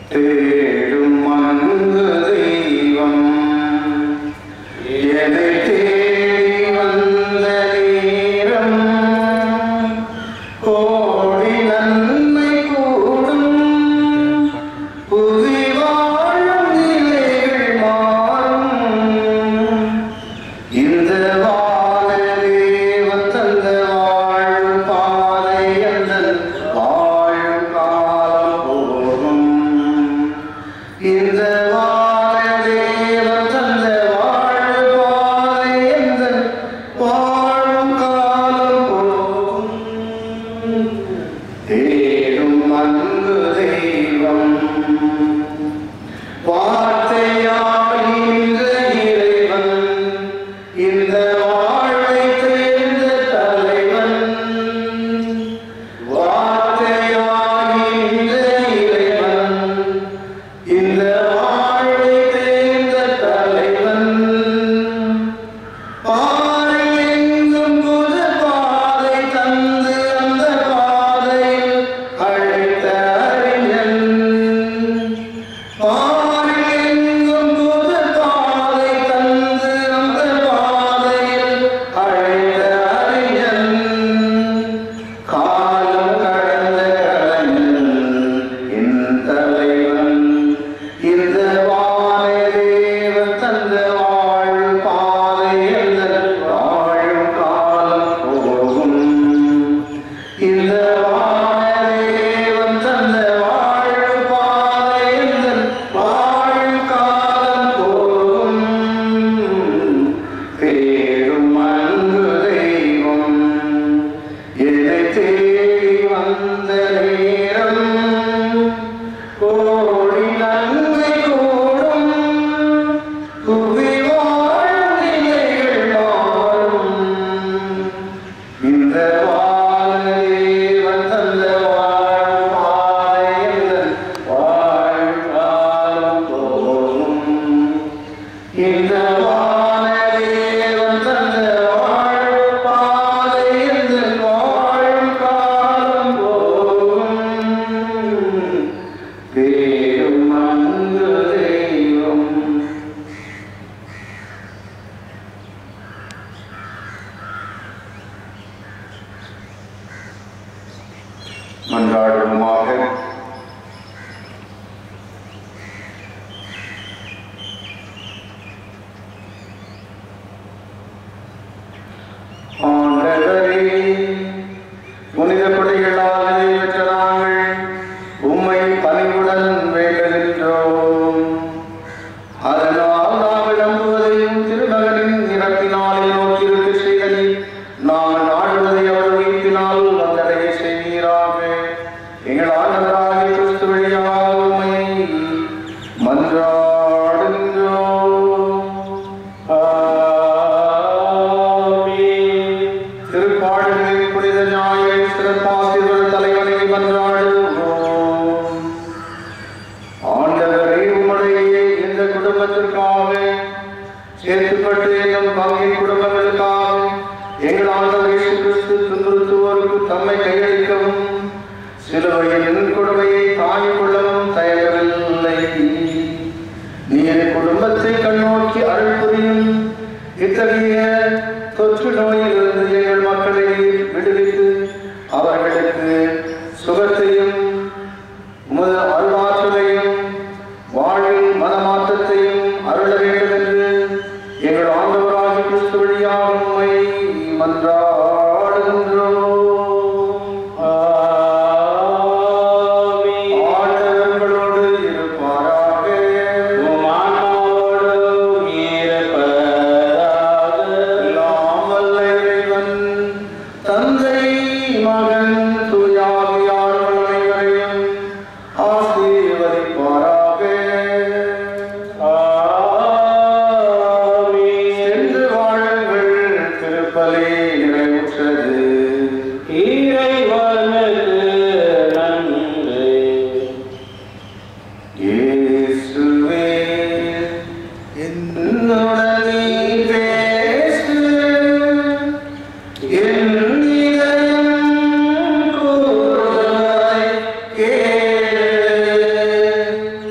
தேடும் அன்பு தெய்வம் என்னை தேடி வந்த நேரம் கோடி நன்மை கூடும் புவி வாழும் நிலைகள் மாறும் இந்த வானதேவன் தந்த வாழும் பாதை எந்தன் வாழும் காலம் போகும் இந்த வானதேவன் தந்த வாழும் பாதை எந்தன் வாழும் காலம் போகும் தேடும் அன்பு தெய்வம் வார்த்தையாகின்ற இறைவன் இந்த வாழ்வை தேர்ந்த தலைவன் வார்த்தையாகின்ற இறைவன் இந்த வாழ்வை தேர்ந்த தலைவன் பாறை எங்கும் புது பாதை தந்து அந்த பாதையில் அழைத்த அறிஞன் பாறை எங்கும் புது பாதை தந்து அந்த பாதையில் அழைத்த அறிஞன் காலம் கடந்த கலைஞன் என் தலைவன் இந்த வானதேவன் தந்த வாழும் பாதை எந்தன் வாழும் காலம் போகும் இந்த வானதேவன் தந்த வாழும் பாதை எந்தன் வாழும் காலம் போகும் தேடும் அன்பு தெய்வம் என்னை தேடி வந்த நேரம் கோடி நன்மை கூடும் புவி வாழும் நிலைகள் மாறும் இந்த வானதேவன் தந்த வாழும் பாதை எந்தன் வாழும் காலம் போகும் இந்த வானதேவன் தந்த வாழும் பாதை எந்தன் வாழும் காலம் போகும் தேடும் அன்பு தெய்வம் மன்றாடுவோமாக ஆண்டவரே புனித கொடைகளால் நிறைவேற்ற நாங்கள் உம்மை பணிவுடன் வேண்டுகின்றோம் அதனால் நாங்கள் நம்புவதையும் திருமகனின் இறப்பினாலே நோக்கியிருக்க செய்ததில் நாங்கள் நாடுவதை அவர் உயிர்ப்பினால் வந்தடைய செய்வீராக எங்கள் ஆண்டவராகிய கிறிஸ்து வழியாக உம்மை மன்றாடுகின்றோம் திருப்பாடுகளின் புனித ஞாயிறு சிறப்பாசிரியர் தலைவனை மன்றாடுவோம் ஆண்டவரை உம்முடைய இந்த குடும்பத்திற்காக சேர்த்துப்பட்டு எங்கள் பங்கின் குடும்பங்களுக்காக எங்கள் ஆண்டவர் இயேசு கிறிஸ்து துன்புறுத்துவோருக்கு தம்மை கையளிக்கவும் சிலுவையின் கொடுமையை தாங்கிக் கொள்ளவும் தயங்கவில்லை நீர் குடும்பத்தை கண்ணோக்கி அருள் புரியும் இத்தகைய தொற்று நோயிலிருந்து எங்கள் மக்களை விடுவித்து அவர்களுக்கு சுகத்தையும் உமது அருளாற்றலையும் வாழ்வில் மனமாற்றத்தையும் அருள வேண்டும் என்று எங்கள் ஆண்டவராகிய கிறிஸ்து வழியாக உம்மை மன்றாடுகின்றோம் ஆண்டவர்களோடு இருப்பாராக எல்லாம் வல்ல இறைவன் தந்தை மகன் தூயாவியார் அனைவரையும் ஆசீர்வதிப்பாராக சென்று வாழுங்கள் திருப்பலி நிறைவுற்றது இயேசுவே என்னுடன் நீ பேசு என் இதயம் கூறுவதை கேளு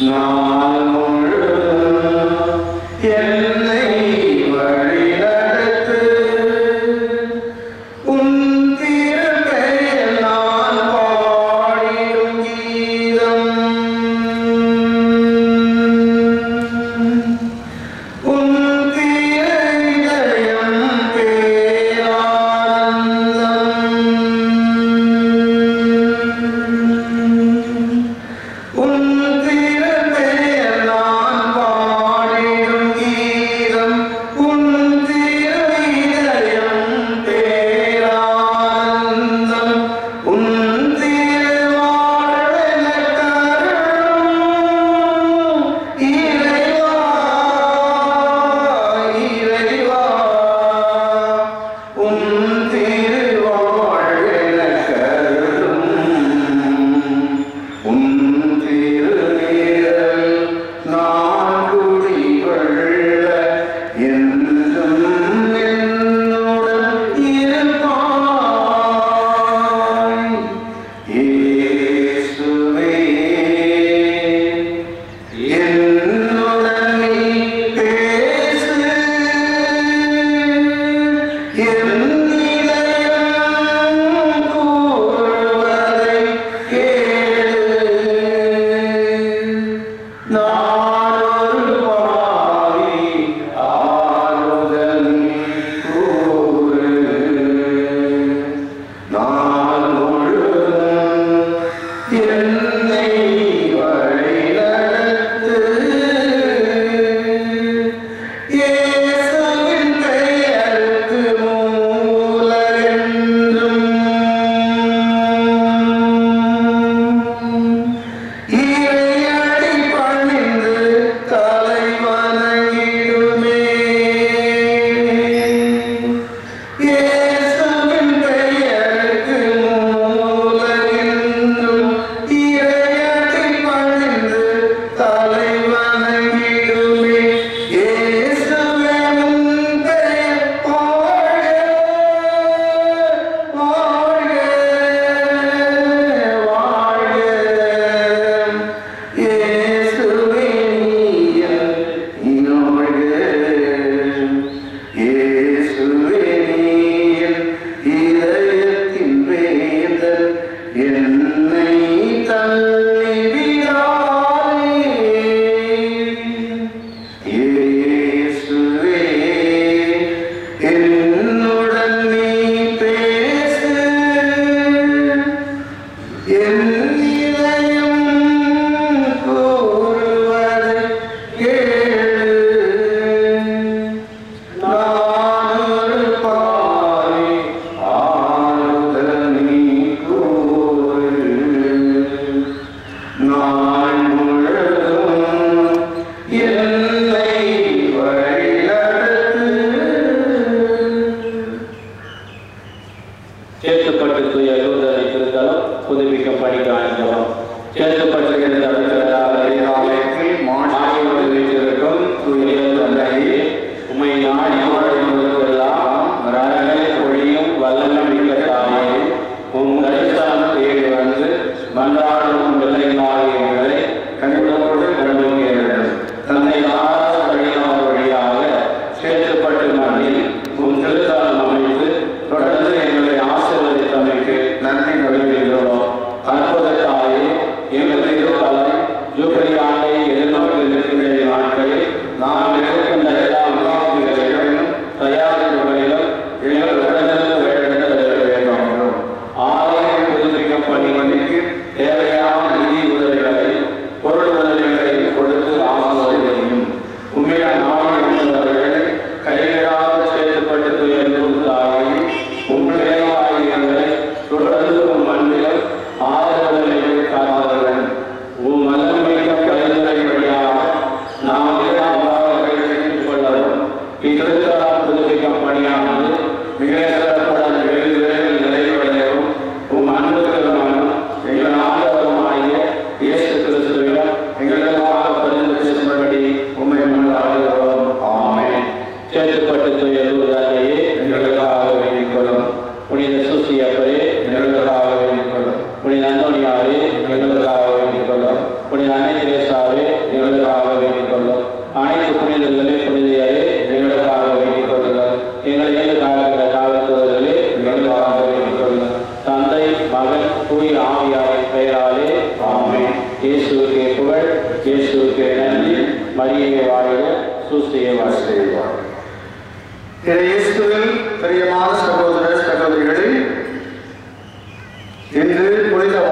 நாள் முழுவதும் என்னை வழிநடத்து உன் திருப்பெயர் நான் பாடிடும் கீதம் உன் திருதயம் பேரானந்தம் உன் திருப்பெயர் நான் பாடிடும் கீதம் உன் திருவிதயம் பேரானந்தம் உன் திருவாழ்வென கருளும் இறைவா இறைவா உன் திருவாழ்வென கருளும் உன் திருநீரல் நான் குடிகொள்ள என்றும் என்னுடன் இருப்பாய் இயேசுவே என்னுடன் நீ பேசு என் இதயம் கூறுவதை கேளு நான் ஒரு பாவி ஆறுதல் நீ கூறு நான் முழுவதும் என்னை வழிநடத்து இயேசுவின் பெயருக்கு மூலரென்றும் இறையடி பணிந்து தலை வணங்கிடுமே இயேசுவின் பெயருக்கு மூலரென்றும் இறையடி பணிந்து தலை வணங்கிடுமே இயேசுவே உன் பெயர் வாழ்க வாழ்க வாழ்க இயேசுவே நீர் இனோழ்க இயேசுவே நீர் இதயத்தின் வேந்தன் என்னை தள்ளிவிடாதே இயேசுவே என்னுடன் நீ பேசு என் இதயம் கூறுவதை கேளு நான் ஒரு பாவி ஆறுதல் நீ கூறு நான் முழுவதும் என்னை வழிநடத்து சேர்க்கப்பட்டு தூய யூதரை திருத்தலம் புதுப்பிக்கும் பணிக்கான ஜபம் சேர்க்கப்பட்டு இருந்த ஆலயத்தில் மாநில வீட்டிற்கும் தூய தந்தையே உமை நாடி வாழ்வதற்கெல்லாம் ரகங்களை பொழியும் வல்லமை மிக்க தாயே உம் தரிசனம் தேடி வந்து மன்றாடும் பிள்ளைகளாகிய எங்களை கண்களோடு கண்டுகிறது தன்னை ஆராத வழியாளர் வழியாக சேர்க்கப்பட்டு மண்ணில் உம் திருத்தலம் அமைத்து தொடர்ந்து எங்களை ஆசீர்வதித்தமைக்கு நன்றி தெரிவிக்கிறோம் அற்புத தாயே எங்கள் திருத்தலம் ஜூபிலி ஆண்டை எதிர்நோக்கி நிற்கின்ற நாட்களில் நாம் இருக்கின்ற எல்லா முகாம்களிலும் தயாரிப்புகளிலும் எங்கள் உடனே வேண்டெடுத்து வேண்டும் ஆலயம் புதுப்பிக்கும் பணிக்கு தேவையான நிதி உதவிகளை பொருள் உதவிகளை கொடுத்து ஆசீர்வதியும் உண்மையான நாடு உள்ளவர்களை கைவிடாத சேர்த்துப்பட்டு துயர்ந்தும் தாயை உண்மையை ஆகியவர்களை தொடர்ந்து உம் மண்ணிலும் ஆதரவுகளை காத்தவர்கள் உம் மலர்மிக்க பரிந்துரை வழியாக இயேசுவுக்கு நன்றி மரியை வாழ்க சூஸ்தியை வாழ்க செய்வார் இயேசுவில் பிரியமான சகோதர சகோதரிகளில் இன்று புனித